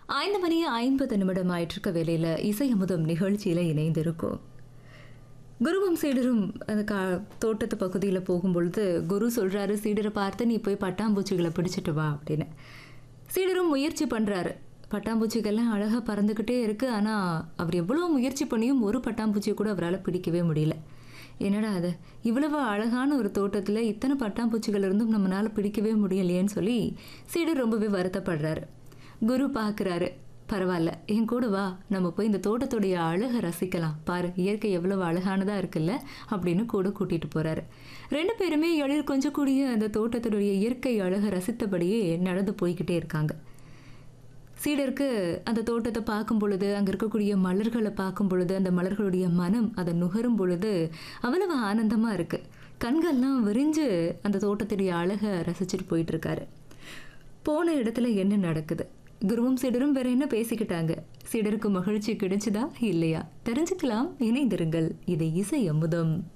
ஐந்து மணி ஐம்பது நிமிடம் ஆயிட்டிருக்க வேலையில் இசை அமுதம் நிகழ்ச்சியில் இணைந்திருக்கும் குருவும் சீடரும் அந்த கா தோட்டத்து பகுதியில் போகும்பொழுது குரு சொல்கிறாரு சீடரை பார்த்து நீ போய் பட்டாம்பூச்சிகளை பிடிச்சிட்டு வா அப்படின்னு சீடரும் முயற்சி பண்ணுறாரு பட்டாம்பூச்சிகள்லாம் அழகாக பறந்துக்கிட்டே இருக்குது ஆனால் அவர் எவ்வளோ முயற்சி பண்ணியும் ஒரு பட்டாம்பூச்சியை கூட அவரால் பிடிக்கவே முடியல என்னடா அது இவ்வளவு அழகான ஒரு தோட்டத்தில் இத்தனை பட்டாம்பூச்சிகள் இருந்தும் நம்மளால் பிடிக்கவே முடியலையேன்னு சொல்லி சீடர் ரொம்பவே வருத்தப்படுறாரு குரு பார்க்குறாரு பரவாயில்ல என் கூட வா நம்ம போய் இந்த தோட்டத்துடைய அழகை ரசிக்கலாம் பாரு இயற்கை எவ்வளவு அழகானதாக இருக்குல்ல அப்படின்னு கூட கூட்டிகிட்டு போகிறாரு ரெண்டு பேருமே எழில் கொஞ்சம் கூடிய அந்த தோட்டத்துடைய இயற்கை அழகை ரசித்தபடியே நடந்து போய்கிட்டே இருக்காங்க சீடருக்கு அந்த தோட்டத்தை பார்க்கும் பொழுது அங்கே இருக்கக்கூடிய மலர்களை பார்க்கும் பொழுது அந்த மலர்களுடைய மனம் அதை நுகரும் பொழுது அவ்வளவு ஆனந்தமாக இருக்குது கண்கள்லாம் விரிஞ்சு அந்த தோட்டத்துடைய அழகை ரசிச்சுட்டு போயிட்டு இருக்காரு போன இடத்துல என்ன நடக்குது குருவும் சீடரும் வேற என்ன பேசிக்கிட்டாங்க சீடருக்கு மகிழ்ச்சி கிடைச்சுதா இல்லையா தெரிஞ்சுக்கலாம் இணைந்திருங்கள் இது இசை அமுதம்